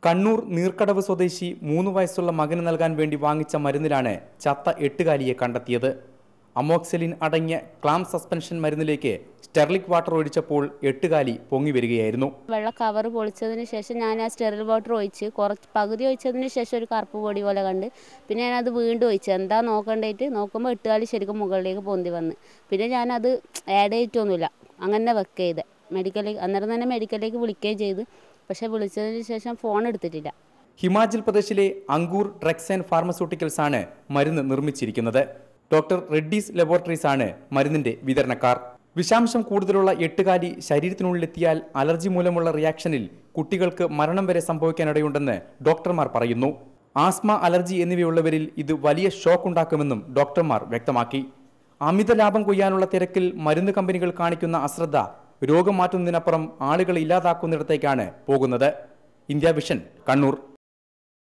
കണ്ണൂർ നീർക്കടവ് സ്വദേശി മൂന്ന് വയസ്സുള്ള മകന് നൽകാൻ വേണ്ടി വാങ്ങിച്ച മരുന്നിലാണ് ചത്ത എട്ടുകാലിയെ കണ്ടെത്തിയത് അമോക്സലിൻ അടങ്ങിയ ക്ലാം സസ്പെൻഷൻ മരുന്നിലേക്ക് സ്റ്റെർലിക് വാട്ടർ ഒഴിച്ചപ്പോൾ എട്ടുകാലി പൊങ്ങി വരികയായിരുന്നു വെള്ള കവർ പൊളിച്ചതിന് ശേഷം ഞാൻ ആ സ്റ്റെറിൽ വാട്ടർ ഒഴിച്ച് കുറച്ച് പകുതി ഒഴിച്ചതിന് ശേഷം ഒരു കറുപ്പ് പൊടി പോലെ കണ്ട് പിന്നെ ഞാനത് വീണ്ടും ഒഴിച്ചു എന്താ നോക്കണ്ടായിട്ട് നോക്കുമ്പോൾ എട്ടുകാലി ശരിക്കും മുകളിലേക്ക് പൊന്തി വന്ന് പിന്നെ ഞാനത് ആഡ് ചെയ്തിട്ടൊന്നുമില്ല അങ്ങനെ വെക്കുക ചെയ്ത് മെഡിക്കലിലേക്ക് അന്നേരം തന്നെ മെഡിക്കലിലേക്ക് വിളിക്കുകയും ചെയ്ത് പക്ഷേ വിളിച്ചതിന് ശേഷം ഫോൺ എടുത്തിട്ടില്ല ഹിമാചൽ പ്രദേശിലെ അങ്കൂർ ഡ്രഗ്സ് ആൻഡ് ഫാർമസ്യൂട്ടിക്കൽസ് ആണ് മരുന്ന് നിർമ്മിച്ചിരിക്കുന്നത് ഡോക്ടർ റെഡ്ഡീസ് ലബോറട്ടറീസ് ആണ് മരുന്നിന്റെ വിതരണക്കാർ വിഷാംശം കൂടുതലുള്ള എട്ടുകാലി ശരീരത്തിനുള്ളിലെത്തിയാൽ അലർജി മൂലമുള്ള റിയാക്ഷനിൽ കുട്ടികൾക്ക് മരണം വരെ സംഭവിക്കാനിടയുണ്ടെന്ന് ഡോക്ടർമാർ പറയുന്നു ആസ്മ അലർജി എന്നിവയുള്ളവരിൽ ഇത് വലിയ ഷോക്ക് ഉണ്ടാക്കുമെന്നും ഡോക്ടർമാർ വ്യക്തമാക്കി അമിത ലാഭം കൊയ്യാനുള്ള തിരക്കിൽ മരുന്ന് കമ്പനികൾ കാണിക്കുന്ന അശ്രദ്ധ രോഗം മാറ്റുന്നതിനപ്പുറം ആളുകളെ ഇല്ലാതാക്കുന്നിടത്തേക്കാണ് പോകുന്നത് ഇന്ത്യ വിഷൻ കണ്ണൂർ